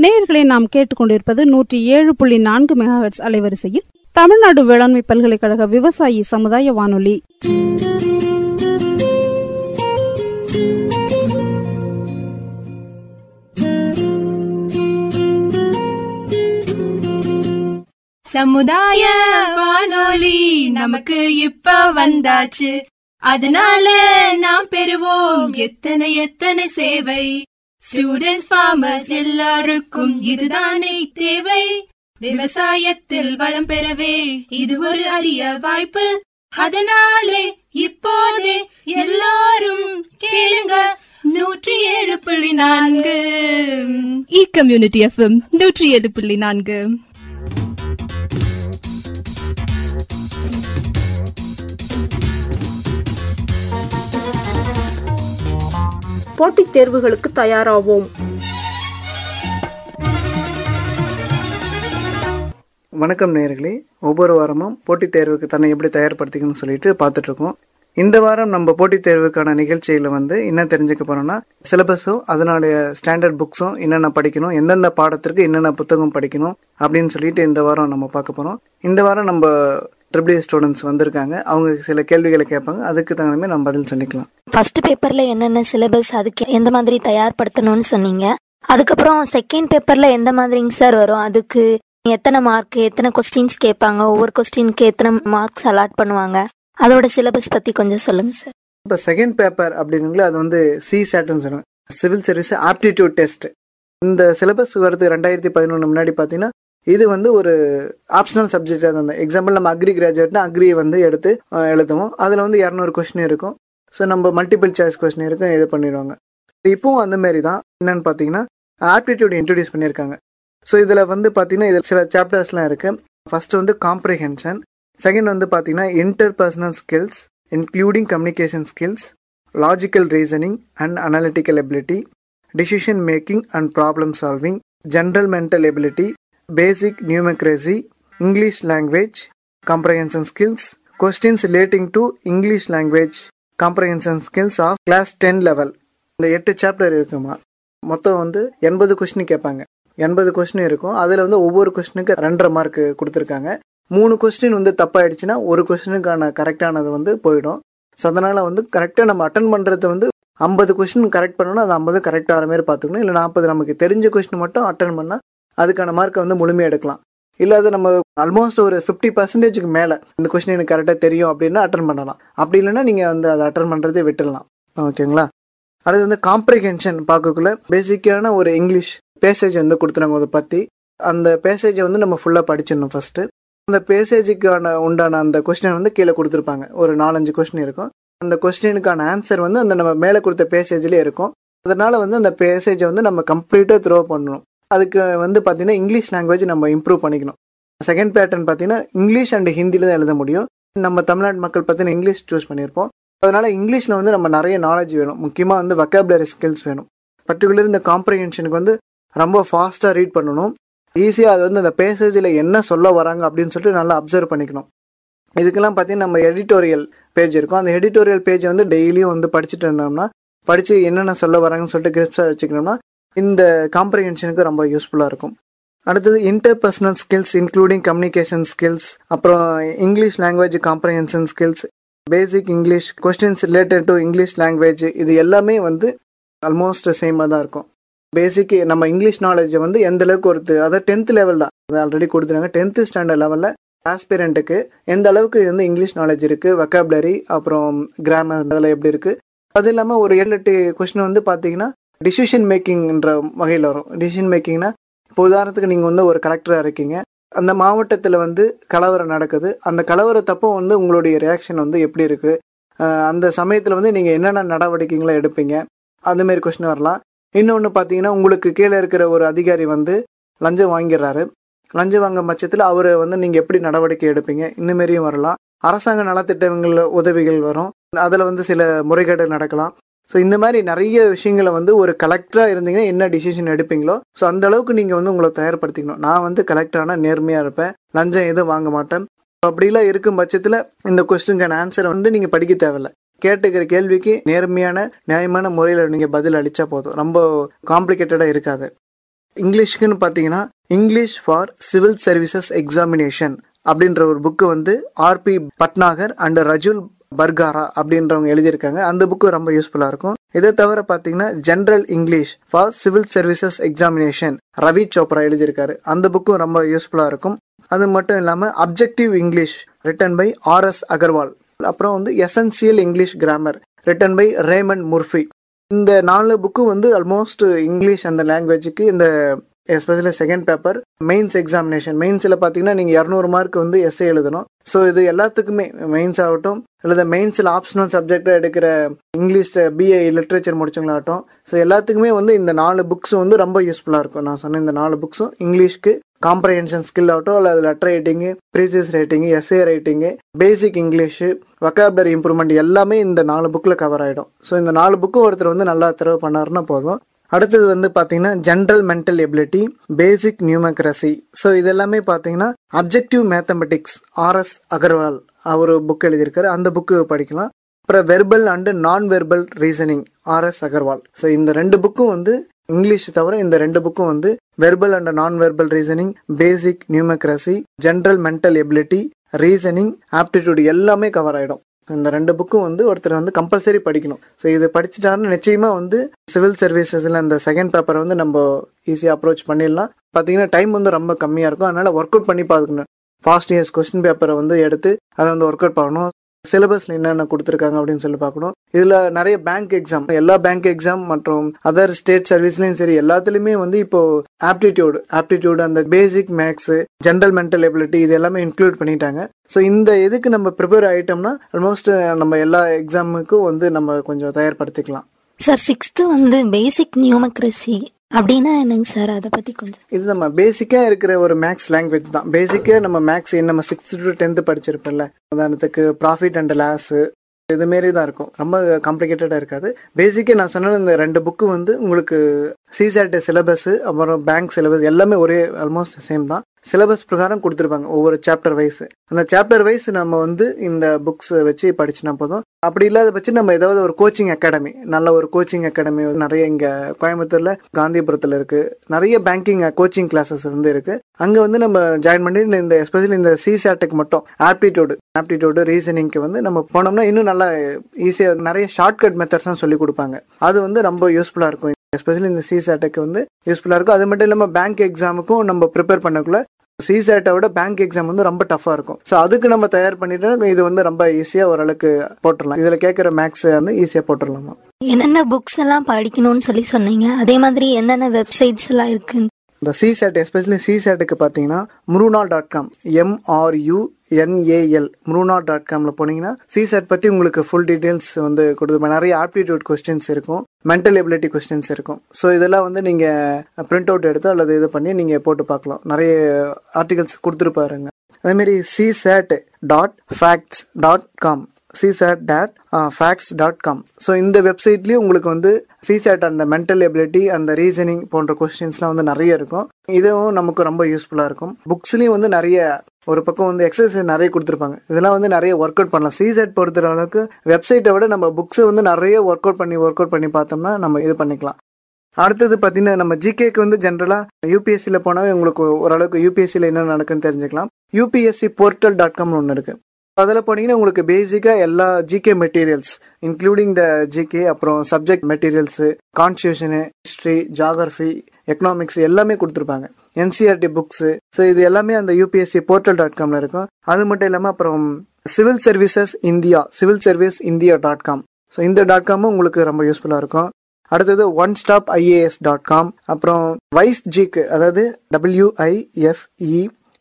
நேயர்களை நாம் கேட்டுக்கொண்டிருப்பது நூற்றி ஏழு புள்ளி நான்கு மெகாஹெட்ஸ் அலைவரிசையில் தமிழ்நாடு வேளாண்மை பல்கலைக்கழக விவசாயி சமுதாய வானொலி சமுதாய வானொலி நமக்கு இப்ப வந்தாச்சு அதனால நாம் பெறுவோம் எத்தனை எத்தனை சேவை ஸ்டூடெண்ட்ஸ் ஃபார்மர்ஸ் எல்லாருக்கும் இதுதானே தேவை விவசாயத்தில் வளம் பெறவே இது ஒரு அரிய வாய்ப்பு அதனாலே இப்போதே எல்லாரும் கேளுங்க நூற்றி ஏழு புள்ளி நான்கு இ கம்யூனிட்டி எஃப்எம் நூற்றி ஏழு புள்ளி நான்கு போட்டித் தேர்வுகளுக்கு தயாராவோம் வணக்கம் நேயர்களே ஒவ்வொரு வாரமும் போட்டித் தேர்வுக்கு தன்னை எப்படி தயார்படுத்திக்கணும்னு சொல்லிட்டு பார்த்துட்டு இருக்கோம் இந்த வாரம் நம்ம போட்டித் தேர்வுக்கான நிகழ்ச்சியில வந்து என்ன தெரிஞ்சுக்க போறோம்னா சிலபஸும் அதனுடைய ஸ்டாண்டர்ட் புக்ஸும் என்னென்ன படிக்கணும் எந்தெந்த பாடத்திற்கு என்னென்ன புத்தகம் படிக்கணும் அப்படின்னு சொல்லிட்டு இந்த வாரம் நம்ம பார்க்க போறோம் இந்த வாரம் நம்ம ட்ரிபிள் ஸ்டூடெண்ட்ஸ் வந்திருக்காங்க அவங்க சில கேள்விகளை கேட்பாங்க அதுக்கு தகுந்த மாதிரி நம்ம பதில் சொல்லிக்கலாம் ஃபர்ஸ்ட் பேப்பர்ல என்னென்ன சிலபஸ் அதுக்கு எந்த மாதிரி தயார்படுத்தணும்னு சொன்னீங்க அதுக்கப்புறம் செகண்ட் பேப்பர்ல எந்த மாதிரிங்க சார் வரும் அதுக்கு எத்தனை மார்க் எத்தனை கொஸ்டின்ஸ் கேட்பாங்க ஒவ்வொரு கொஸ்டினுக்கு எத்தனை மார்க்ஸ் அலாட் பண்ணுவாங்க அதோட சிலபஸ் பத்தி கொஞ்சம் சொல்லுங்க சார் இப்போ செகண்ட் பேப்பர் அப்படின்னுங்களே அது வந்து சி சேட்னு சொல்லுவாங்க சிவில் சர்வீஸ் ஆப்டிடியூட் டெஸ்ட் இந்த சிலபஸ் வரது ரெண்டாயிரத்தி பதினொன்று முன்னாடி பார்த்தீங்கன்னா இது வந்து ஒரு ஆப்ஷனல் சப்ஜெக்டாக இருந்தது எக்ஸாம்பிள் நம்ம அக்ரி கிராஜுவேட்னா அக்ரி வந்து எடுத்து அஹ், எழுதுவோம் அதில் வந்து இரநூறு கொஸ்டின் இருக்கும் ஸோ நம்ம மல்டிபிள் சாய்ஸ் கொஸ்டின் இருக்கும் இது பண்ணிடுவாங்க இப்போவும் அந்த மாதிரி தான் என்னன்னு பார்த்தீங்கன்னா ஆப்டிடியூட் இன்ட்ரடியூஸ் பண்ணியிருக்காங்க ஸோ இதில் வந்து பார்த்தீங்கன்னா இதில் சில சாப்டர்ஸ்லாம் இருக்குது ஃபர்ஸ்ட் வந்து காம்ப்ரிஹென்ஷன் செகண்ட் வந்து பார்த்தீங்கன்னா interpersonal skills including communication skills logical reasoning and analytical ability decision making and problem solving general mental ability basic numeracy English language comprehension skills questions relating to English language comprehension skills of class ten level இந்த எட்டு chapter இருக்குமா மொத்தம் வந்து எண்பது question கேட்பாங்க எண்பது question இருக்கும் அதில் வந்து ஒவ்வொரு கொஸ்டினுக்கு ரெண்டரை மார்க் கொடுத்துருக்காங்க மூணு கொஸ்டின் வந்து தப்பாயிடுச்சுன்னா ஒரு கொஸ்டினுக்கான கரெக்டானது வந்து போயிடும் ஸோ அதனால் வந்து கரெக்டாக நம்ம அட்டன் பண்ணுறது வந்து ஐம்பது கொஸ்டின் கரெக்ட் பண்ணணும் அது ஐம்பது கரெக்ட் ஆகிற மாதிரி பார்த்துக்கணும் இல்லை நாற்பது நமக்கு தெரிஞ்ச கொஸ்டின் மட்டும் அட்டன் பண்ணால் அதுக்கான மார்க்கை வந்து முழுமையாக எடுக்கலாம் இல்லை அது நம்ம ஆல்மோஸ்ட் ஒரு ஃபிஃப்டி பர்சன்டேஜுக்கு மேலே இந்த கொஸ்டின் எனக்கு கரெக்டாக தெரியும் அப்படின்னா அட்டன் பண்ணலாம் அப்படி இல்லைன்னா நீங்கள் வந்து அதை அட்டன் பண்ணுறதே விட்டுடலாம் ஓகேங்களா அடுத்து வந்து காம்ப்ரிஹென்ஷன் பார்க்கக்குள்ள பேசிக்கான ஒரு இங்கிலீஷ் பேசேஜ் வந்து கொடுத்துறாங்க அதை பற்றி அந்த பேசேஜை வந்து நம்ம ஃபுல்லாக படிச்சிடணும் ஃபஸ்ட்டு அந்த பேசேஜுக்கான உண்டான அந்த கொஸ்டின் வந்து கீழே கொடுத்துருப்பாங்க ஒரு நாலஞ்சு கொஸ்டின் இருக்கும் அந்த கொஸ்டினுக்கான ஆன்சர் வந்து அந்த நம்ம மேலே கொடுத்த பேசேஜ்லேயே இருக்கும் அதனால வந்து அந்த பேசேஜை வந்து நம்ம கம்ப்ளீட்டாக த்ரோ பண்ணணும் அதுக்கு வந்து பார்த்தீங்கன்னா இங்கிலீஷ் லாங்குவேஜ் நம்ம இம்ப்ரூவ் பண்ணிக்கணும் செகண்ட் பேட்டர்ன் பார்த்தீங்கன்னா இங்கிலீஷ் அண்ட் ஹிந்தியில் தான் எழுத முடியும் நம்ம தமிழ்நாடு மக்கள் பார்த்தீங்கன்னா இங்கிலீஷ் சூஸ் பண்ணியிருப்போம் அதனால இங்கிலீஷில் வந்து நம்ம நிறைய நாலேஜ் வேணும் முக்கியமாக வந்து வொக்காபுலரி ஸ்கில்ஸ் வேணும் பர்டிகுலர் இந்த காம்ப்ரிஹென்ஷனுக்கு வந்து ரொம்ப ஃபாஸ்ட்டாக ரீட் பண்ணணும் ஈஸியாக அது வந்து அந்த பேசேஜில் என்ன சொல்ல வராங்க அப்படின்னு சொல்லிட்டு நல்லா அப்சர்வ் பண்ணிக்கணும் இதுக்கெல்லாம் பார்த்தீங்கன்னா நம்ம எடிட்டோரியல் பேஜ் இருக்கும் அந்த எடிட்டோரியல் பேஜை வந்து டெய்லியும் வந்து படிச்சுட்டு இருந்தோம்னா படித்து என்னென்ன சொல்ல வராங்கன்னு சொல்லிட்டு கிரிப்ஸாக வச்சுக்கணும்னா இந்த காம்ப்ரிஹென்ஷனுக்கு ரொம்ப யூஸ்ஃபுல்லாக இருக்கும் அடுத்தது interpersonal skills including communication skills அப்புறம் English language comprehension skills basic English questions related to English language இது எல்லாமே வந்து ஆல்மோஸ்ட் சேமாக தான் இருக்கும் பேசிக் நம்ம இங்கிலீஷ் நாலேஜை வந்து எந்த அளவுக்கு ஒருத்தர் அதாவது டென்த் லெவல் தான் அது ஆல்ரெடி கொடுத்துருக்காங்க டென்த்து ஸ்டாண்டர்ட் லெவலில் ஆஸ்பிரண்ட்டுக்கு எந்த அளவுக்கு வந்து இங்கிலீஷ் நாலேஜ் இருக்குது வொக்காபுலரி அப்புறம் கிராமர் அதில் எப்படி இருக்குது அது இல்லாமல் ஒரு ஏழு எட்டு கொஸ்டின் வந்து பார்த்தீங்கன்னா டிசிஷன் மேக்கிங்ன்ற வகையில் வரும் டிசிஷன் மேக்கிங்னா இப்போ உதாரணத்துக்கு நீங்கள் வந்து ஒரு கலெக்டராக இருக்கீங்க அந்த மாவட்டத்தில் வந்து கலவரம் நடக்குது அந்த கலவரத்தப்போ வந்து உங்களுடைய ரியாக்ஷன் வந்து எப்படி இருக்குது அந்த சமயத்தில் வந்து நீங்கள் என்னென்ன நடவடிக்கைகளை எடுப்பீங்க அந்த மாதிரி கொஸ்டின் வரலாம் இன்னொன்று பார்த்தீங்கன்னா உங்களுக்கு கீழே இருக்கிற ஒரு அதிகாரி வந்து லஞ்சம் வாங்கிடுறாரு லஞ்சம் வாங்கும் பட்சத்தில் அவர் வந்து நீங்கள் எப்படி நடவடிக்கை எடுப்பீங்க இந்த மாரியும் வரலாம் அரசாங்க நலத்திட்டங்கள் உதவிகள் வரும் அதில் வந்து சில முறைகேடு நடக்கலாம் ஸோ இந்த மாதிரி நிறைய விஷயங்களை வந்து ஒரு கலெக்டராக இருந்தீங்கன்னா என்ன டிசிஷன் எடுப்பீங்களோ ஸோ அந்த அளவுக்கு நீங்கள் வந்து உங்களை தயார்படுத்திக்கணும் நான் வந்து கலெக்டரானா நேர்மையாக இருப்பேன் லஞ்சம் எதுவும் வாங்க மாட்டேன் அப்படிலாம் இருக்கும் பட்சத்தில் இந்த கொஸ்டினுக்கான ஆன்சரை வந்து நீங்கள் படிக்க தேவையில்ல கேட்டுக்கிற கேள்விக்கு நேர்மையான நியாயமான முறையில் நீங்கள் பதில் அளித்தா போதும் ரொம்ப காம்ப்ளிகேட்டடாக இருக்காது இங்கிலீஷ்க்குன்னு பார்த்தீங்கன்னா English for civil services examination அப்படின்ற ஒரு புக்கு வந்து ஆர்பி பட்நாகர் அண்ட் ரஜுல் பர்காரா அப்படின்றவங்க எழுதியிருக்காங்க அந்த புக்கு ரொம்ப யூஸ்ஃபுல்லாக இருக்கும் இதை தவிர பார்த்தீங்கன்னா general English for civil services examination Ravi Chopra எழுதியிருக்காரு அந்த புக்கும் ரொம்ப யூஸ்ஃபுல்லாக இருக்கும் அது மட்டும் இல்லாமல் objective English written by R S Aggarwal அப்புறம் வந்து essential English grammar written by Raymond Murphy இந்த நாலு புக்கும் வந்து ஆல்மோஸ்ட் இங்கிலீஷ் அந்த லாங்குவேஜுக்கு இந்த especially second paper mains examination மெயின்ஸில் பார்த்தீங்கன்னா நீங்கள் இரநூறு மார்க் வந்து எஸ்ஏ எழுதணும் ஸோ இது எல்லாத்துக்குமே மெயின்ஸ் ஆகட்டும் இல்லை மெயின்ஸில் ஆப்ஷனல் சப்ஜெக்டாக எடுக்கிற இங்கிலீஷ் பிஏ லிட்ரேச்சர் முடிச்சவங்களாகட்டும் ஸோ எல்லாத்துக்குமே வந்து இந்த நாலு புக்ஸ் வந்து ரொம்ப யூஸ்ஃபுல்லாக இருக்கும் நான் சொன்ன இந்த நாலு புக்ஸும் இங்கிலீஷ்க்கு காம்ப்ரஹென்ஷன் ஸ்கில் ஆகட்டும் அல்லது letter writing precis writing essay writing basic English vocabulary improvement எல்லாமே இந்த நாலு புக்கில் கவர் ஆகிடும் ஸோ இந்த நாலு புக்கும் ஒருத்தர் வந்து நல்லா திறவு பண்ணாருன்னா போதும் அடுத்தது வந்து பார்த்தீங்கன்னா general mental ability basic numeracy so இது எல்லாமே பார்த்தீங்கன்னா அப்ஜெக்டிவ் மேத்தமெட்டிக்ஸ் ஆர்எஸ் அகர்வால் அவர் புக் எழுதியிருக்காரு அந்த புக்கு படிக்கலாம் அப்புறம் verbal and non verbal reasoning R S Aggarwal so இந்த ரெண்டு புக்கும் வந்து இங்கிலீஷ் தவிர இந்த ரெண்டு புக்கும் வந்து verbal and non verbal reasoning basic numeracy general mental ability reasoning aptitude எல்லாமே கவர் ஆகிடும் இந்த ரெண்டு புக்கும் வந்து ஒருத்தர் வந்து கம்பல்சரி படிக்கணும் ஸோ இது படிச்சுட்டாருன்னு நிச்சயமா வந்து சிவில் சர்வீசஸில் அந்த செகண்ட் பேப்பரை வந்து நம்ம ஈஸியாக அப்ரோச் பண்ணிடலாம் பார்த்தீங்கன்னா டைம் வந்து ரொம்ப கம்மியாக இருக்கும் அதனால ஒர்க் அவுட் பண்ணி பார்க்கணும் ஃபாஸ்ட் இயர்ஸ் கொஸ்டின் பேப்பரை வந்து எடுத்து அதை வந்து ஒர்க் அவுட் பண்ணணும் சிலபஸ்ல என்னென்ன கொடுத்துருக்காங்க அப்படின்னு சொல்லி பார்க்கணும் இதுல நிறைய பேங்க் எக்ஸாம் எல்லா பேங்க் எக்ஸாம் மற்றும் அதர் ஸ்டேட் சர்வீஸ்லயும் சரி எல்லாத்துலயுமே வந்து இப்போ ஆப்டிடியூட் ஆப்டிடியூட் அந்த basic maths general mental ability இது எல்லாமே இன்க்ளூட் பண்ணிட்டாங்க ஸோ இந்த இதுக்கு நம்ம ப்ரிப்பேர் ஆயிட்டோம்னா ஆல்மோஸ்ட் நம்ம எல்லா எக்ஸாமுக்கும் வந்து நம்ம கொஞ்சம் தயார்படுத்திக்கலாம் சார் சிக்ஸ்த்து வந்து பேசிக் நியூமக்ரசி அப்படின்னா என்னங்க சார் அதை பத்தி கொஞ்சம் இது நம்ம பேசிக்கா இருக்கிற ஒரு மேக்ஸ் லாங்குவேஜ் தான் பேசிக்கா நம்ம மேக்ஸ் நம்ம சிக்ஸ்த் டு டென்த் படிச்சிருப்போம்ல உதாரணத்துக்கு ப்ராஃபிட் அண்ட் லாஸ் இது மாரி தான் இருக்கும் ரொம்ப காம்ப்ளிகேட்டடாக இருக்காது பேசிக்காக நான் சொன்ன இந்த ரெண்டு புக்கு வந்து உங்களுக்கு சிசேட் சிலபஸ் அப்புறம் பேங்க் சிலபஸ் எல்லாமே ஒரே ஆல்மோஸ்ட் சேம் தான் சிலபஸ் பிரகாரம் கொடுத்துருப்பாங்க ஒவ்வொரு சாப்டர் வைஸ் அந்த சாப்டர் வைஸ் நம்ம வந்து இந்த புக்ஸ் வச்சு படிச்சுனா போதும் அப்படி இல்லாத பட்சம் நம்ம ஏதாவது ஒரு கோச்சிங் அகாடமி நல்ல ஒரு கோச்சிங் அகாடமி நிறைய இங்க கோயம்புத்தூர்ல காந்திபுரத்துல இருக்கு நிறைய பேங்கிங் கோச்சிங் கிளாஸஸ் வந்து இருக்கு அங்க வந்து நம்ம ஜாயின் பண்ணி இந்த எஸ்பெஷலி இந்த சிசாட்டுக்கு மட்டும் ஆப்டிடியூடு ஆப்டிடியூடு ரீசனிங்க்கு வந்து நம்ம போனோம்னா இன்னும் நல்லா ஈஸியா நிறைய ஷார்ட்கட் மெத்தட்ஸ்லாம் சொல்லி கொடுப்பாங்க அது வந்து ரொம்ப யூஸ்ஃபுல்லா இருக்கும் எஸ்பெஷலி இந்த சிசாட்டுக்கு வந்து யூஸ்ஃபுல்லா இருக்கும் அது மட்டும் இல்லாம பேங்க் எக்ஸாமுக்கும் நம்ம ப்ரிப்பேர் பண்ணக்குள்ள சிசேட்டை விட பேங்க் எக்ஸாம் வந்து ரொம்ப டஃபா இருக்கும் ஸோ அதுக்கு நம்ம தயார் பண்ணிட்டு இது வந்து ரொம்ப ஈஸியா ஓரளவுக்கு போட்டுடலாம் இதுல கேட்குற மேக்ஸ் வந்து ஈஸியா போட்டுடலாமா என்னென்ன புக்ஸ் எல்லாம் படிக்கணும்னு சொல்லி சொன்னீங்க அதே மாதிரி என்னென்ன வெப்சைட்ஸ் எல்லாம் இருக்கு இந்த சிசேட் எஸ்பெஷலி சிசேட்டுக்கு பார்த்தீங்கன்னா Mrunal dot com M R U N A L Mrunal dot காம்ல போனீங்கன்னா சிசேட் பத்தி உங்களுக்கு ஃபுல் டீடைல்ஸ் வந்து கொடுத்துருப்பாங்க நிறைய ஆப்டிடியூட் கொஸ்டின்ஸ் இருக்கும் மென்டல் எபிலிட்டி கொஸ்டின்ஸ் இருக்கும் ஸோ இதெல்லாம் வந்து நீங்க பிரிண்ட் அவுட் எடுத்து அல்லது இது பண்ணி நீங்க போட்டு பார்க்கலாம் நிறைய ஆர்டிகல்ஸ் கொடுத்துருப்பாருங்க அதேமாரி CSAT dot facts dot com CSAT dot facts dot com so இந்த வெப்சைட்லேயும் உங்களுக்கு வந்து சிசேட் அந்த மென்டல் எபிலிட்டி அந்த ரீசனிங் போன்ற கொஸ்டின்ஸ்லாம் வந்து நிறைய இருக்கும் இதுவும் நமக்கு ரொம்ப யூஸ்ஃபுல்லாக இருக்கும் புக்ஸ்லேயும் வந்து நிறைய ஒரு பக்கம் வந்து எக்ஸசைஸ் நிறைய கொடுத்துருப்பாங்க இதெல்லாம் வந்து நிறைய ஒர்க் அவுட் பண்ணலாம் சிசெட் பொறுத்த அளவுக்கு வெப்சைட்டை விட நம்ம புக்ஸை வந்து நிறைய ஒர்க் அவுட் பண்ணி ஒர்க் அவுட் பண்ணி பார்த்தோம்னா நம்ம இது பண்ணிக்கலாம் அடுத்தது பார்த்தீங்கன்னா நம்ம ஜிகேக்கு வந்து ஜென்ரலாக யூபிஎஸ்சியில் போனாவே உங்களுக்கு ஓரளவுக்கு யூபிஎஸ்சியில் என்ன நடக்குன்னு தெரிஞ்சுக்கலாம் யூபிஎஸ்சி போர்ட்டல் டாட் காம்னு ஒன்று இருக்குது அதில் போனீங்கன்னா உங்களுக்கு பேசிக்காக எல்லா GK materials including the GK அப்புறம் subject materials constitution history geography economics எல்லாமே கொடுத்துருப்பாங்க என்சிஆர்டி புக்ஸு ஸோ இது எல்லாமே அந்த யூபிஎஸ்சி போர்ட்டல் டாட் காமில் இருக்கும் அது மட்டும் இல்லாமல் அப்புறம் civil services India civil service India dot com so இந்த டாட் காமும் உங்களுக்கு ரொம்ப யூஸ்ஃபுல்லாக இருக்கும் அடுத்தது one stop IAS dot com அப்புறம் வைஸ் ஜிக்கு அதாவது டபிள்யூஐஎஸ்இ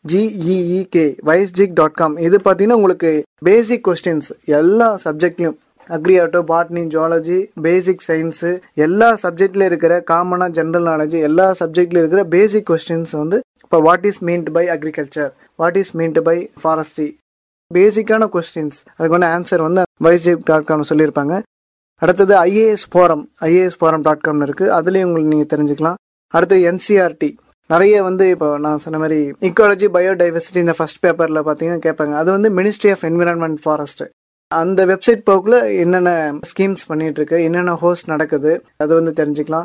ஜிஇஇகே வைஸ்ஜிக் டாட் காம் இது பார்த்தீங்கன்னா உங்களுக்கு பேசிக் கொஸ்டின்ஸ் எல்லா சப்ஜெக்ட்லையும் agri horti botany zoology basic science எல்லா சப்ஜெக்ட்ல இருக்கிற காமனாக ஜென்ரல் நாலேஜ் எல்லா சப்ஜெக்ட்ல இருக்கிற பேசிக் கொஸ்டின்ஸ் வந்து இப்போ what is meant by agriculture what is meant by forestry பேசிக்கான கொஸ்டின்ஸ் அதுக்கான ஆன்சர் வந்து வைஸ்ஜிக் டாட் காம் சொல்லியிருப்பாங்க அடுத்தது IAS forum IAS forum dot காம்னு இருக்குது அதுலேயும் உங்களுக்கு நீங்கள் தெரிஞ்சுக்கலாம் அடுத்தது என்சிஆர்டி நிறைய வந்து இப்போ நான் சொன்ன மாதிரி இக்காலஜி பயோடைவர்சிட்டி இந்த ஃபர்ஸ்ட் பேப்பரில் பார்த்தீங்கன்னா கேட்பாங்க அது வந்து மினிஸ்ட்ரி ஆஃப் என்விரான்மெண்ட் ஃபாரஸ்ட் அந்த வெப்சைட் போக்குல என்னென்ன ஸ்கீம்ஸ் பண்ணிட்டு இருக்கு என்னென்ன ஹோஸ்ட் நடக்குது அது வந்து தெரிஞ்சுக்கலாம்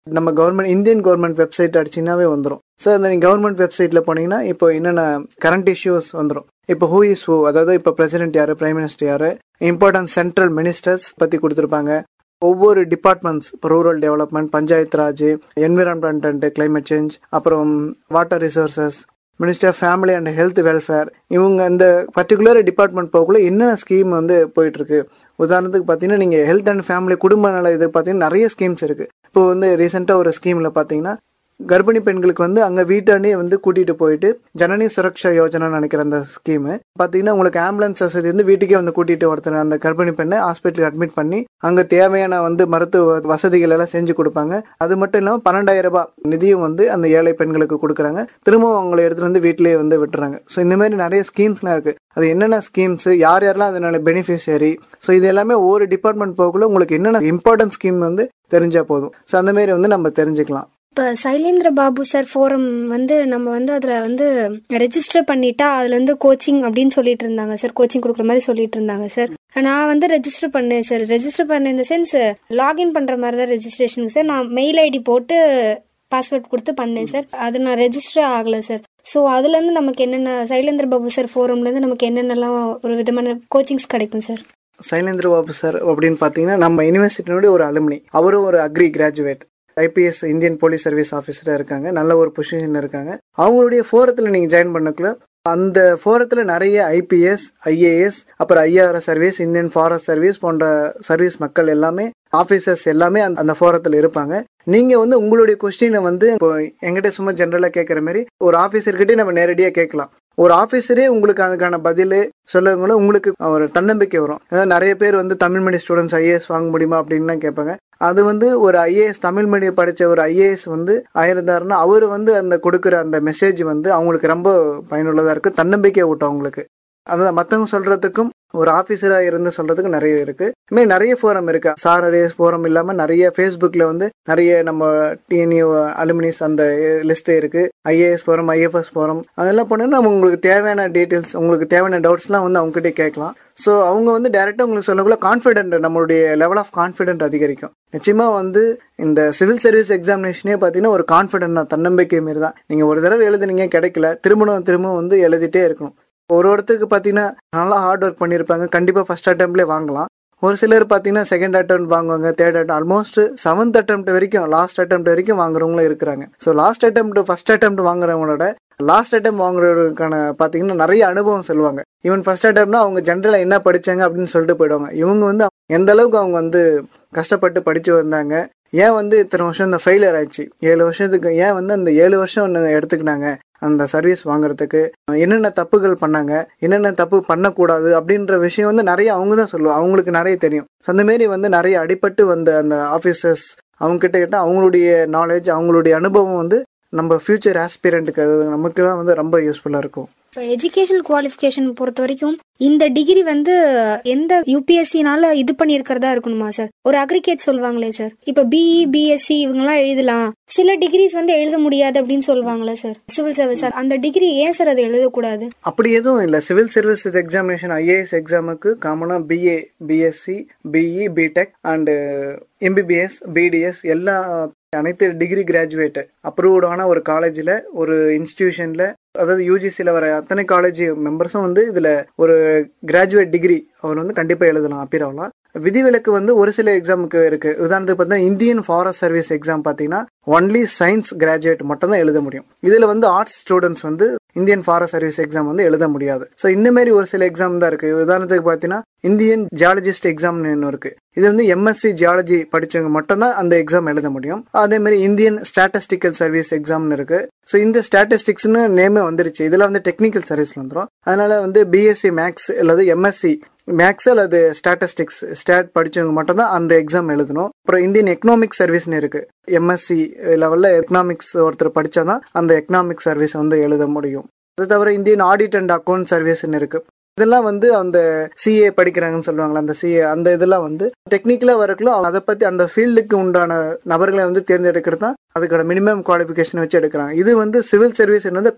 நம்ம கவர்மெண்ட் இந்தியன் கவர்மெண்ட் வெப்சைட் அடிச்சிங்கனாவே வந்துடும் ஸோ அந்த நீங்கள் கவர்மெண்ட் வெப்சைட்டில் போனீங்கன்னா இப்போ என்னென்ன கரண்ட் இஷ்யூஸ் வந்துடும் இப்போ ஹூ இஸ் ஹூ அதாவது இப்போ பிரசிடென்ட் யாரு பிரைம் மினிஸ்டர் யாரு இம்பார்ட்டன்ட் சென்ட்ரல் மினிஸ்டர்ஸ் பற்றி கொடுத்துருப்பாங்க ஒவ்வொரு டிபார்ட்மெண்ட்ஸ் இப்போ rural development panchayat raj environment and climate change அப்புறம் water resources minister family and health welfare இவங்க இந்த பர்டிகுலர் டிபார்ட்மெண்ட் போகக்குள்ள என்னென்ன ஸ்கீம் வந்து போயிட்டு இருக்கு உதாரணத்துக்கு பார்த்தீங்கன்னா நீங்கள் ஹெல்த் அண்ட் ஃபேமிலி குடும்ப நல இது பார்த்தீங்கன்னா நிறைய ஸ்கீம்ஸ் இருக்கு இப்போ வந்து ரீசெண்டாக ஒரு ஸ்கீமில் பார்த்தீங்கன்னா கர்ப்பிணி பெண்களுக்கு வந்து அங்கே வீட்டாண்டே வந்து கூட்டிகிட்டு போயிட்டு ஜனனி சுரக்ஷா யோஜனா நினைக்கிற அந்த ஸ்கீமு பார்த்தீங்கன்னா உங்களுக்கு ஆம்புலன்ஸ் வசதி வந்து வீட்டுக்கே வந்து கூட்டிகிட்டு ஒருத்தர் அந்த கர்ப்பிணி பெண்ணை ஹாஸ்பிட்டலுக்கு அட்மிட் பண்ணி அங்கே தேவையான வந்து மருத்துவ வசதிகள் எல்லாம் செஞ்சு கொடுப்பாங்க அது மட்டும் இல்லாமல் பன்னெண்டாயிரம் ரூபாய் நிதியும் வந்து அந்த ஏழை பெண்களுக்கு கொடுக்குறாங்க திரும்பவும் அவங்களை எடுத்துகிட்டு வந்து வீட்டிலேயே வந்து விட்டுறாங்க ஸோ இந்த மாதிரி நிறைய ஸ்கீம்ஸ்லாம் இருக்குது அது என்னென்ன ஸ்கீம்ஸ் யார் யாரெல்லாம் அதனால பெனிஃபிஷியரி ஸோ இது எல்லாமே ஒவ்வொரு டிபார்ட்மெண்ட் போகக்குள்ள உங்களுக்கு என்னென்ன இம்பார்ட்டன்ட் ஸ்கீம் வந்து தெரிஞ்சா போதும் ஸோ அந்த மாதிரி வந்து நம்ம தெரிஞ்சுக்கலாம் இப்போ சைலேந்திர பாபு சார் ஃபோரம் வந்து நம்ம வந்து அதில் வந்து ரெஜிஸ்டர் பண்ணிட்டா அதுலேருந்து கோச்சிங் அப்படின்னு சொல்லிட்டு இருந்தாங்க சார் கோச்சிங் கொடுக்குற மாதிரி சொல்லிட்டு இருந்தாங்க சார் நான் வந்து ரெஜிஸ்டர் பண்ணேன் சார் ரெஜிஸ்டர் பண்ண இந்த சென்ஸ் லாகின் பண்ணுற மாதிரி தான் ரெஜிஸ்ட்ரேஷனுக்கு சார் நான் மெயில் ஐடி போட்டு பாஸ்வேர்ட் கொடுத்து பண்ணேன் சார் அது நான் ரெஜிஸ்டர் ஆகலை சார் ஸோ அதுலேருந்து நமக்கு என்னென்ன சைலேந்திர பாபு சார் ஃபோரம்லேருந்து நமக்கு என்னென்னலாம் ஒரு விதமான கோச்சிங்ஸ் கிடைக்கும் சார் சைலேந்திர பாபு சார் அப்படின்னு பார்த்தீங்கன்னா நம்ம யூனிவர்சிட்டியினுடைய ஒரு அலுமினி அவரும் ஒரு agri graduate IPS Indian police service ஆஃபீஸராக இருக்காங்க நல்ல ஒரு பொசிஷன் இருக்காங்க அவங்களுடைய ஃபோரத்தில் நீங்கள் ஜாயின் பண்ணக்குள்ள அந்த ஃபோரத்தில் நிறைய ஐபிஎஸ் ஐஏஎஸ் அப்புறம் IRS service Indian forest service போன்ற சர்வீஸ் மக்கள் எல்லாமே ஆஃபீஸர்ஸ் எல்லாமே அந்த அந்த ஃபோரத்தில் இருப்பாங்க நீங்கள் வந்து உங்களுடைய கொஸ்டினை வந்து இப்போ எங்கிட்ட சும்மா ஜென்ரலாக கேட்குற மாதிரி ஒரு ஆஃபீஸர்கிட்டே நம்ம நேரடியாக கேட்கலாம் ஒரு ஆஃபீஸரே உங்களுக்கு அதுக்கான பதில் சொல்லவங்களும் உங்களுக்கு ஒரு தன்னம்பிக்கை வரும் அதாவது நிறைய பேர் வந்து தமிழ் மீடியம் ஸ்டூடெண்ட்ஸ் ஐஏஎஸ் வாங்க முடியுமா அப்படின்லாம் கேட்பாங்க அது வந்து ஒரு ஐஏஎஸ் தமிழ் மீடியம் படித்த ஒரு ஐஏஎஸ் வந்து ஆயிருந்தாருன்னா அவர் வந்து அந்த கொடுக்குற அந்த மெசேஜ் வந்து அவங்களுக்கு ரொம்ப பயனுள்ளதாக இருக்குது தன்னம்பிக்கை ஊட்டும் அவங்களுக்கு அதான் மற்றவங்க சொல்கிறதுக்கும் ஒரு ஆஃபீஸராக இருந்து சொல்கிறதுக்கு நிறைய இருக்குது இதுமாதிரி நிறைய ஃபோரம் இருக்கு சாரடேஸ் ஃபோரம் இல்லாமல் நிறைய ஃபேஸ்புக்கில் வந்து நிறைய நம்ம டிஎன்யூ அலுமினிஸ் அந்த லிஸ்ட் இருக்குது ஐஏஎஸ் ஃபோரம் ஐஎஃப்எஸ் ஃபோரம் அதெல்லாம் பண்ணோன்னா நம்ம உங்களுக்கு தேவையான டீட்டெயில்ஸ் உங்களுக்கு தேவையான டவுட்ஸ்லாம் வந்து அவங்ககிட்ட கேட்கலாம் ஸோ அவங்க வந்து டேரெக்டாக உங்களுக்கு சொல்லக்குள்ள கான்ஃபிடென்ட் நம்மளுடைய லெவல் ஆஃப் கான்ஃபிடென்ட் அதிகரிக்கும் நிச்சயமாக வந்து இந்த சிவில் சர்வீஸ் எக்ஸாமினேஷனே பார்த்தீங்கன்னா ஒரு கான்ஃபிடென்ட் தான் தன்னம்பிக்கை மாரி தான் நீங்கள் ஒரு தடவை எழுதுனீங்க கிடைக்கல திரும்பவும் திரும்பவும் வந்து எழுதிட்டே இருக்கணும் ஒரு ஒருத்தருக்கு பார்த்தீங்கன்னா நல்லா ஹார்ட் ஒர்க் பண்ணியிருப்பாங்க கண்டிப்பாக ஃபர்ஸ்ட் அட்டம்ப்ட்லேயே வாங்கலாம் ஒரு சிலர் பார்த்தீங்கன்னா செகண்ட் அட்டம் வாங்குவாங்க third attempt almost seventh attempt வரைக்கும் லாஸ்ட் அட்டம் வரைக்கும் வாங்குறவங்களும் இருக்கிறாங்க so last attempt first attempt வாங்குறவங்களோட லாஸ்ட் அட்டம் வாங்குறவங்களுக்கான பார்த்தீங்கன்னா நிறைய அனுபவம் சொல்லுவாங்க ஈவன் ஃபர்ஸ்ட் அட்டம்னா அவங்க ஜென்ரலாக என்ன படிச்சாங்க அப்படின்னு சொல்லிட்டு போயிடுவாங்க இவங்க வந்து எந்த அளவுக்கு அவங்க வந்து கஷ்டப்பட்டு படிச்சு வந்தாங்க ஏன் வந்து இத்தனை வருஷம் இந்த ஃபெயிலியர் ஆயிடுச்சு ஏழு வருஷத்துக்கு ஏன் வந்து அந்த ஏழு வருஷம் ஒன்று எடுத்துக்கினாங்க அந்த சர்வீஸ் வாங்குறதுக்கு என்னென்ன தப்புகள் பண்ணாங்க என்னென்ன தப்பு பண்ணக்கூடாது அப்படின்ற விஷயம் வந்து நிறைய அவங்க தான் சொல்லுவாங்க அவங்களுக்கு நிறைய தெரியும் ஸோ அந்த மாரி வந்து நிறைய அடிபட்டு வந்த அந்த ஆஃபீஸர்ஸ் அவங்க கிட்ட கிட்ட அவங்களுடைய நாலேஜ் அவங்களுடைய அனுபவம் வந்து நம்ம ஃபியூச்சர் ஆஸ்பிரண்ட்டுக்கு அது நமக்கு தான் வந்து ரொம்ப யூஸ்ஃபுல்லாக இருக்கும் இப்போ எஜுகேஷன் குவாலிஃபிகேஷன் பொறுத்த வரைக்கும் இந்த டிகிரி வந்து எந்த யூபிஎஸ்சினால இது பண்ணியிருக்கிறதா இருக்கணுமா சார் ஒரு அக்ரிகேட் சொல்லுவாங்களே சார் இப்போ பிஇ பிஎஸ்சி இவங்கெல்லாம் எழுதலாம் சில டிகிரிஸ் வந்து எழுத முடியாது அப்படின்னு சொல்லுவாங்களே சார் சிவில் சர்வீஸ் அந்த டிகிரி ஏன் சார் அது எழுதக்கூடாது அப்படி எதுவும் இல்லை சிவில் சர்வீசஸ் எக்ஸாமினேஷன் ஐஏஎஸ் எக்ஸாமுக்கு காமனாக BA BSc BE BTech and MBBS BDS எல்லா அனைத்து டிகிரி கிராஜுவேட் அப்ரூவ்டான ஒரு காலேஜில் ஒரு இன்ஸ்டிடியூஷனில் அதாவது யூஜிசியில் வர அத்தனை காலேஜ் மெம்பர்ஸும் வந்து இதில் ஒரு கிராஜுவேட் டிகிரி அவர் வந்து கண்டிப்பாக எழுதலாம் அப்பீர் ஆகலாம் விதிவிலக்கு வந்து ஒரு சில எக்ஸாமுக்கு இருக்கு உதாரணத்துக்கு பார்த்தா இந்தியன் ஃபாரஸ்ட் சர்வீஸ் எக்ஸாம் பார்த்தீங்கன்னா ஒன்லி சயின்ஸ் கிராஜுவேட் மட்டும் தான் எழுத முடியும் இதில் வந்து ஆர்ட்ஸ் ஸ்டூடெண்ட்ஸ் வந்து இந்தியன் ஃபாரஸ்ட் சர்வீஸ் எக்ஸாம் வந்து எழுத முடியாது ஸோ இந்த மாதிரி ஒரு சில எக்ஸாம் தான் இருக்கு உதாரணத்துக்கு பார்த்தீங்கன்னா இந்தியன் ஜியாலஜிஸ்ட் எக்ஸாம்னு ஒன்று இருக்கு இது வந்து எம்எஸ்சி ஜியாலஜி படிச்சவங்க மட்டும் தான் அந்த எக்ஸாம் எழுத முடியும் அதே மாதிரி இந்தியன் ஸ்டாட்டிஸ்டிக்கல் சர்வீஸ் எக்ஸாம்னு இருக்கு ஸோ இந்த ஸ்டாட்டிஸ்டிக்ஸ்னு நேமே வந்துருச்சு இதில் வந்து டெக்னிக்கல் சர்வீஸ் வந்துடும் அதனால வந்து பிஎஸ்சி மேக்ஸ் அல்லது எம்எஸ்சி மேக்ஸ் அல்லது ஸ்டாட்டிஸ்டிக்ஸ் ஸ்டாட் படிச்சவங்க மட்டும் தான் அந்த எக்ஸாம் எழுதணும் அப்புறம் இந்தியன் எக்கனாமிக் சர்வீஸ்னு இருக்கு எம்எஸ்சி லெவலில் எக்கனாமிக்ஸ் ஒருத்தர் படிச்சாதான் அந்த எக்கனாமிக் சர்வீஸ் வந்து எழுத முடியும் அது தவிர இந்தியன் ஆடிட் அண்ட் அக்கௌண்ட் சர்வீஸ்னு இருக்கு இதெல்லாம் வந்து அந்த சிஏ படிக்கிறாங்கன்னு சொல்லுவாங்களா அந்த சிஏ அந்த இதெல்லாம் வந்து டெக்னிக்கலாக வரக்குள்ள அதை பற்றி அந்த ஃபீல்டுக்கு உண்டான நபர்களை வந்து தேர்ந்தெடுக்கிறது தான் அதுக்கான மினிமம் குவாலிஃபிகேஷன் வச்சு எடுக்கிறாங்க இது வந்து சிவில் சர்வீஸ் வந்து common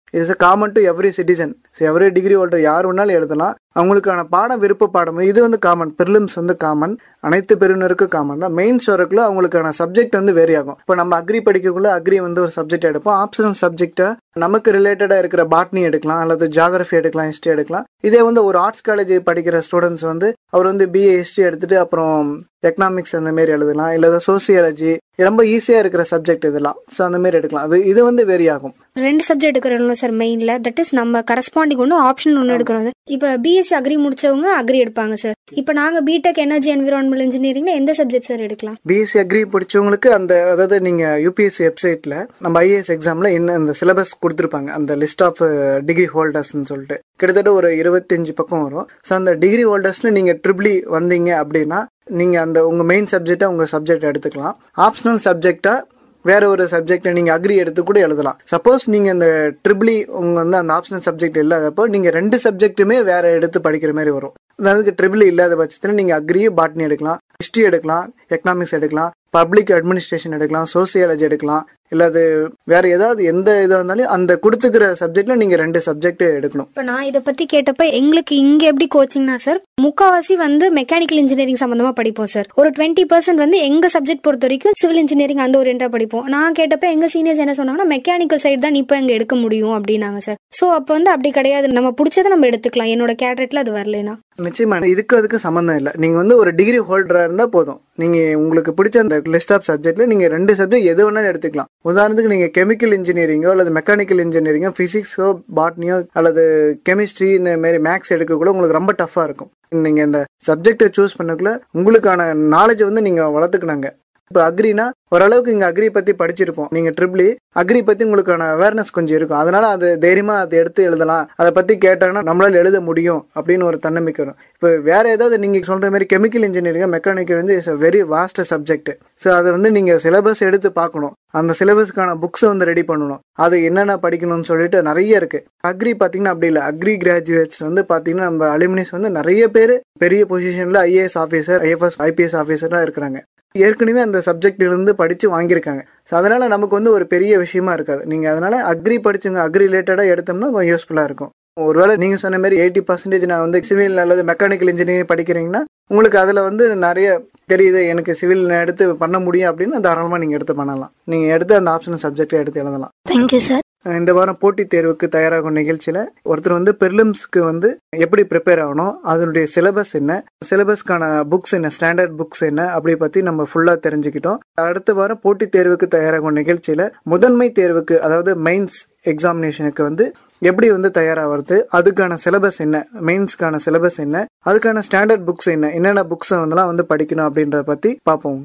is common to every citizen every degree holder யார் வேணாலும் எழுதலாம் அவங்களுக்கான பாடம் விருப்ப பாடம் இது வந்து காமன் பிரிலிம்ஸ் வந்து காமன் அனைத்து பிரிவினருக்கும் காமன் தான் மெயின்ஸ் வரக்குள்ள அவங்களுக்கான சப்ஜெக்ட் வந்து வேரி ஆகும் இப்போ நம்ம அக்ரி படிக்கக்குள்ள அக்ரி வந்து ஒரு சப்ஜெக்ட் எடுப்போம் ஆப்ஷனல் சப்ஜெக்டை நமக்கு ரிலேட்டடாக இருக்கிற பாட்னி எடுக்கலாம் அல்லது ஜாகிரஃபி எடுக்கலாம் ஹிஸ்ட்ரி எடுக்கலாம் இதே வந்து ஒரு ஆர்ட்ஸ் காலேஜ் படிக்கிற ஸ்டூடெண்ட்ஸ் வந்து அவர் வந்து பிஏ ஹிஸ்ட்ரி எடுத்துட்டு அப்புறம் எக்கனாமிக்ஸ் அந்த மாதிரி எழுதலாம் இல்லை சோசியாலஜி ரொம்ப ஈஸியாக இருக்கிற சப்ஜெக்ட் இதெல்லாம் ஸோ அந்த மாதிரி எடுக்கலாம் அது இது வந்து வேரி ஆகும் ரெண்டு சப்ஜெக்ட் எடுக்கிறோம் சார் மெயின்ல தட் இஸ் நம்ம கரஸ்பாண்டிங் ஒன்று ஆப்ஷனல் ஒன்று எடுக்கிறோம் சார் இப்போ பிஎஸ்சி அக்ரி முடிச்சவங்க அக்ரி எடுப்பாங்க சார் இப்போ நாங்கள் பிடெக் எனர்ஜி என்விரான்மெண்ட் இன்ஜினியரிங்ல எந்த சப்ஜெக்ட் சார் எடுக்கலாம் பிஎஸ்சி அக்ரி படிச்சவங்களுக்கு அந்த அதாவது நீங்க யூபிஎஸ்சி வெப்சைட்ல நம்ம ஐஏஎஸ் எக்ஸாம்ல என்ன அந்த சிலபஸ் கொடுத்துருப்பாங்க அந்த லிஸ்ட் ஆஃப் டிகிரி ஹோல்டர்ஸ்னு சொல்லிட்டு கிட்டத்தட்ட ஒரு இருபத்தஞ்சு பக்கம் வரும் ஸோ அந்த டிகிரி ஹோல்டர்ஸ்ல நீங்க ட்ரிபிளி வந்தீங்க அப்படின்னா நீங்க அந்த உங்க மெயின் சப்ஜெக்டா உங்க சப்ஜெக்ட் எடுத்துக்கலாம் ஆப்ஷனல் சப்ஜெக்டா வேற ஒரு சப்ஜெக்ட் நீங்க அக்ரி எடுத்து கூட எழுதலாம் சப்போஸ் நீங்க இந்த ட்ரிபிளி உங்க வந்து அந்த ஆப்ஷனல் சப்ஜெக்ட் இல்லாதப்போ நீங்க ரெண்டு சப்ஜெக்ட்டுமே வேற எடுத்து படிக்கிற மாதிரி வரும் அதாவது ட்ரிபிள் இல்லாத பட்சத்தில் நீங்க அக்ரி பாட்னி எடுக்கலாம் ஹிஸ்ட்ரி எடுக்கலாம் எக்கனாமிக்ஸ் எடுக்கலாம் பப்ளிக் அட்மினிஸ்ட்ரேஷன் எடுக்கலாம் சோசியாலஜி எடுக்கலாம் இல்ல அது வேற ஏதாவது எந்த இதாக இருந்தாலும் அந்த கொடுத்துக்கிற சப்ஜெக்ட்ல நீங்க ரெண்டு சப்ஜெக்ட் எடுக்கணும் இப்போ நான் இதை பத்தி கேட்டப்ப எங்களுக்கு இங்க எப்படி கோச்சிங்னா சார் முக்காவாசி வந்து மெக்கானிக்கல் இன்ஜினியரிங் சம்பந்தமா படிப்போம் சார் ஒரு டுவெண்ட்டி பர்சன்ட் வந்து எங்க சப்ஜெக்ட் பொறுத்த வரைக்கும் சிவில் இன்ஜினியரிங் அந்த ஓரியண்டா படிப்போம் நான் கேட்டப்ப எங்க சீனியர்ஸ் என்ன சொன்னாங்கன்னா மெக்கானிக்கல் சைடு தான் இப்போ எங்க எடுக்க முடியும் அப்படின்னாங்க சார் ஸோ அப்போ வந்து அப்படி கிடையாது நம்ம பிடிச்சதை நம்ம எடுத்துக்கலாம் என்னோட கேட்ரேட்ல அது வரலனா நிச்சயமா இதுக்கு அதுக்கு சம்மந்தம் இல்லை நீங்க வந்து ஒரு டிகிரி ஹோல்டரா இருந்தா போதும் நீங்க உங்களுக்கு பிடிச்ச அந்த லிஸ்ட் ஆஃப் சப்ஜெக்ட்ல நீங்க ரெண்டு சப்ஜெக்ட் எது வேணாலும் எடுத்துக்கலாம் உதாரணத்துக்கு நீங்க கெமிக்கல் இன்ஜினியரிங்கோ அல்லது மெக்கானிக்கல் இன்ஜினியரிங்கோ பிசிக்ஸோ பாட்னியோ அல்லது கெமிஸ்ட்ரி இந்த மாதிரி மேக்ஸ் எடுக்கக்குள்ள உங்களுக்கு ரொம்ப டஃபா இருக்கும் நீங்க இந்த சப்ஜெக்டை சூஸ் பண்ணக்குள்ள உங்களுக்கான நாலேஜ் வந்து நீங்க வளர்த்துக்கினாங்க இப்போ அக்ரினா ஓரளவுக்கு இங்க அக்ரி பத்தி படிச்சிருப்போம் நீங்க ட்ரிபிளி அக்ரி பத்தி உங்களுக்கான அவேர்னஸ் கொஞ்சம் இருக்கும் அதனால அது தைரியமா அதை எடுத்து எழுதலாம் அதை பத்தி கேட்டாங்கன்னா நம்மளால எழுத முடியும் அப்படின்னு ஒரு தன்னம்பிக்கை வரும் இப்போ வேற ஏதாவது நீங்க சொல்ற மாதிரி கெமிக்கல் இன்ஜினியரிங் மெக்கானிக்கல் வந்து is very vast subject so அதை வந்து நீங்க சிலபஸ் எடுத்து பார்க்கணும் அந்த சிலபஸ்க்கான புக்ஸை வந்து ரெடி பண்ணணும் அது என்னென்ன படிக்கணும்னு சொல்லிட்டு நிறைய இருக்கு அக்ரி பாத்தீங்கன்னா அப்படி இல்லை அக்ரி கிராஜுவேட்ஸ் வந்து பாத்தீங்கன்னா நம்ம அலுமினிஸ் வந்து நிறைய பேர் பெரிய பொசிஷன்ல ஐஏஎஸ் ஆஃபீஸர் ஐஎஃப்எஸ் ஐபிஎஸ் ஆஃபீஸர்லாம் இருக்கிறாங்க ஏற்கனவே அந்த சப்ஜெக்ட் இருந்து படிச்சு வாங்கியிருக்காங்க ஸோ அதனால நமக்கு வந்து ஒரு பெரிய விஷயமா இருக்காது நீங்க அதனால அக்ரி படிச்சுங்க அக்ரி ரிலேட்டடா எடுத்தோம்னா கொஞ்சம் யூஸ்ஃபுல்லா இருக்கும் ஒருவேளை நீங்க சொன்ன மாதிரி எயிட்டி பர்சன்டேஜ் நான் வந்து சிவில் அல்லது மெக்கானிக்கல் இன்ஜினியரிங் படிக்கிறீங்கன்னா உங்களுக்கு அதுல வந்து நிறைய தெரியுது எனக்கு சிவில் எடுத்து பண்ண முடியும் அப்படின்னு தாராளமா நீங்க எடுத்து பண்ணலாம் நீங்க எடுத்து அந்த ஆப்ஷனல் சப்ஜெக்ட் எடுத்து எழுதலாம் தேங்க்யூ சார் இந்த வாரம் போட்டித் தேர்வுக்கு தயாராகும் நிகழ்ச்சியில ஒருத்தர் வந்து பிரிலிம்ஸ்க்கு வந்து எப்படி ப்ரிப்பேர் ஆகணும் அதனுடைய சிலபஸ் என்ன சிலபஸ்க்கான புக்ஸ் என்ன ஸ்டாண்டர்ட் புக்ஸ் என்ன அப்படி பத்தி நம்ம ஃபுல்லா தெரிஞ்சுக்கிட்டோம் அடுத்த வாரம் போட்டித் தேர்வுக்கு தயாராகும் நிகழ்ச்சியில முதன்மை தேர்வுக்கு அதாவது மெயின்ஸ் எக்ஸாமினேஷனுக்கு வந்து எப்படி வந்து தயாராகிறது அதுக்கான சிலபஸ் என்ன மெயின்ஸ்க்கான சிலபஸ் என்ன அதுக்கான ஸ்டாண்டர்ட் புக்ஸ் என்ன என்னென்ன புக்ஸை வந்துலாம் வந்து படிக்கணும் அப்படின்றத பத்தி பார்ப்போம்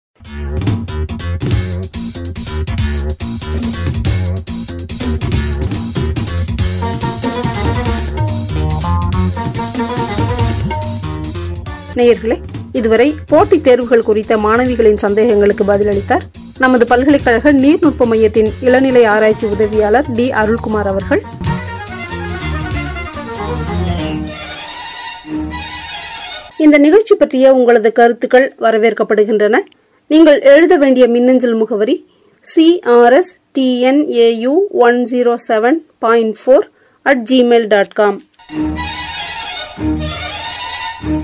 நேயர்களே இதுவரை போட்டித் தேர்வுகள் குறித்த மாணவிகளின் சந்தேகங்களுக்கு பதிலளித்தார் நமது பல்கலைக்கழக நீர்நுட்ப மையத்தின் இளநிலை ஆராய்ச்சி உதவியாளர் டி அருள்குமார் அவர்கள் இந்த நிகழ்ச்சி பற்றிய உங்களது கருத்துக்கள் வரவேற்கப்படுகின்றன நீங்கள் எழுத வேண்டிய மின்னஞ்சல் முகவரி C R S T N A U one zero seven point four at Gmail dot com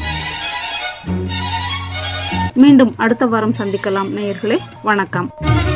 மீண்டும் அடுத்த வாரம் சந்திக்கலாம் நேயர்களே வணக்கம்